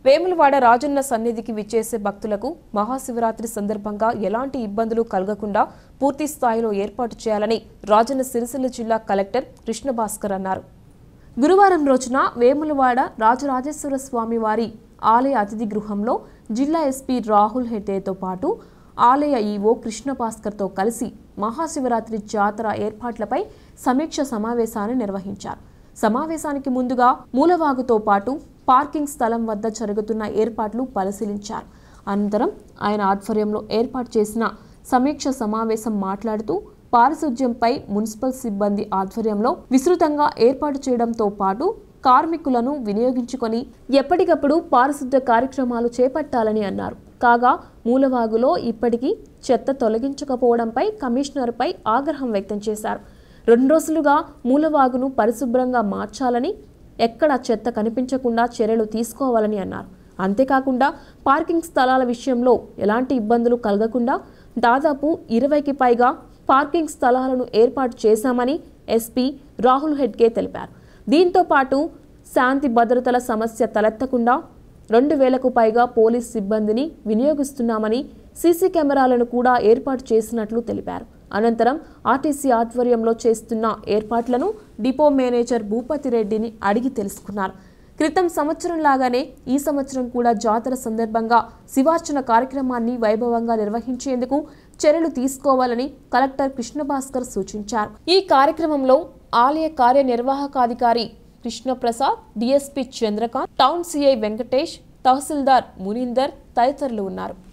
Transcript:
వేములవాడ రాజన్న సన్నిధికి విచ్చేసే భక్తులకు మహాశివరాత్రి సందర్భంగా ఎలాంటి ఇబ్బందులు కలగకుండా పూర్తి స్థాయిలో ఏర్పాటు చేయాలని రాజన్న సిరిసిల్ల జిల్లా కలెక్టర్ కృష్ణభాస్కర్ అన్నారు గురువారం రోజున వేములవాడ రాజరాజేశ్వర స్వామి వారి ఆలయ అతిథి గృహంలో జిల్లా ఎస్పీ రాహుల్ హెడ్డేతో పాటు ఆలయ ఈవో కృష్ణ భాస్కర్తో కలిసి మహాశివరాత్రి జాతర ఏర్పాట్లపై సమీక్ష సమావేశాన్ని నిర్వహించారు సమావేశానికి ముందుగా మూలవాగుతో పాటు పార్కింగ్ స్థలం వద్ద జరుగుతున్న ఏర్పాట్లు పరిశీలించారు అనంతరం ఆయన ఆధ్వర్యంలో ఏర్పాటు చేసిన సమీక్ష సమావేశం మాట్లాడుతూ పారిశుధ్యంపై మున్సిపల్ సిబ్బంది ఆధ్వర్యంలో విస్తృతంగా ఏర్పాటు చేయడంతో పాటు కార్మికులను వినియోగించుకొని ఎప్పటికప్పుడు పారిశుద్ధ్య కార్యక్రమాలు చేపట్టాలని అన్నారు కాగా మూలవాగులో ఇప్పటికీ చెత్త తొలగించకపోవడంపై కమిషనర్పై ఆగ్రహం వ్యక్తం చేశారు రెండు రోజులుగా మూలవాగును పరిశుభ్రంగా మార్చాలని ఎక్కడ చెత్త కనిపించకుండా చర్యలు తీసుకోవాలని అన్నారు అంతేకాకుండా పార్కింగ్ స్థలాల విషయంలో ఎలాంటి ఇబ్బందులు కలగకుండా దాదాపు ఇరవైకి పైగా పార్కింగ్ స్థలాలను ఏర్పాటు చేశామని ఎస్పీ రాహుల్ హెడ్గే తెలిపారు దీంతో పాటు శాంతి భద్రతల సమస్య తలెత్తకుండా రెండు వేలకు పైగా పోలీస్ సిబ్బందిని వినియోగిస్తున్నామని సీసీ కెమెరాలను కూడా ఏర్పాటు చేసినట్లు తెలిపారు అనంతరం ఆర్టీసీ ఆధ్వర్యంలో చేస్తున్న ఏర్పాట్లను డిపో మేనేజర్ భూపతి రెడ్డిని అడిగి తెలుసుకున్నారు క్రితం సంవత్సరం లాగానే ఈ సంవత్సరం కూడా జాతర సందర్భంగా శివార్చన కార్యక్రమాన్ని వైభవంగా నిర్వహించేందుకు చర్యలు తీసుకోవాలని కలెక్టర్ కృష్ణభాస్కర్ సూచించారు ఈ కార్యక్రమంలో ఆలయ కార్యనిర్వాహకాధికారి Krishnaprasad DSP Chandrakant town CI Venkatesh tahsildar Munindar తదితరులు ఉన్నారు